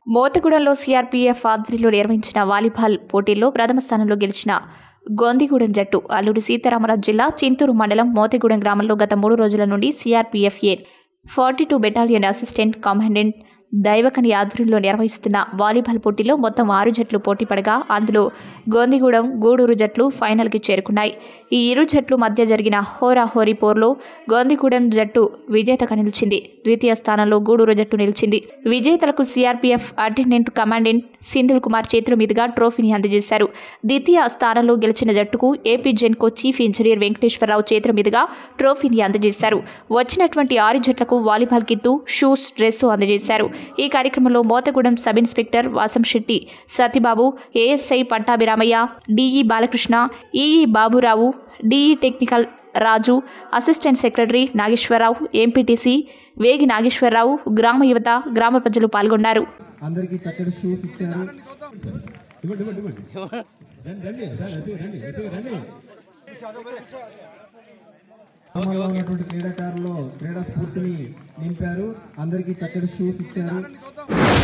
మోతగూడెంలో CRPF ఆధ్వర్యంలో నిర్వహించిన volleyball పోటీల్లో ప్రథమ స్థానంలో గెలిచిన గొందిగూడెం జట్టు అల్లూరి సీతారామరాజు జిల్లా చింతూరు మండలం మోతగూడెం గ్రామంలో గత మూడు రోజుల నుండి CRPF A forty two battalion assistant commandant దైవకని ఆధ్వర్యంలో నిర్వహిస్తున్న వాలీబాల్ పోటీలో మొత్తం ఆరు జట్లు పోటీ పడగా అందులో గోందిగూడెం గూడూరు జట్లు ఫైనల్కి చేరుకున్నాయి ఈ ఇరు జట్లు మధ్య జరిగిన హోరాహోరీ పోర్లో గోందిగూడెం జట్టు విజేతగా నిలిచింది ద్వితీయ స్థానంలో గూడూరు జట్టు నిలిచింది విజేతలకు CRPF attendant commandant Sindhil Kumar చేతుల మీదుగా ట్రోఫీని అందజేశారు ద్వితీయ స్థానంలో గెలిచిన జట్టుకు AP Genco chief engineer Venkateswararao చేతుల మీదుగా ట్రోఫీని అందజేశారు వచ్చినటువంటి ఆరు జట్లకు వాలీబాల్ కిట్టు షూస్ డ్రెస్సు అందజేశారు ఈ కార్యక్రమంలో Mothugudem sub inspector Vasam Setti Satibabu ASI Pattabhiramayya DE Balakrishna EE Baburao DE technical Raju assistant secretary Nageswararao MPTC Vegi Nageswararao గ్రామ యువత గ్రామ ప్రజలు పాల్గొన్నారు అందరికీ చక్కటి షూస్ ఇచ్చారు గ్రామంలో ఉన్నటువంటి క్రీడాకారులు క్రీడా స్ఫూర్తిని నింపారు అందరికీ చక్కటి షూస్ ఇచ్చారు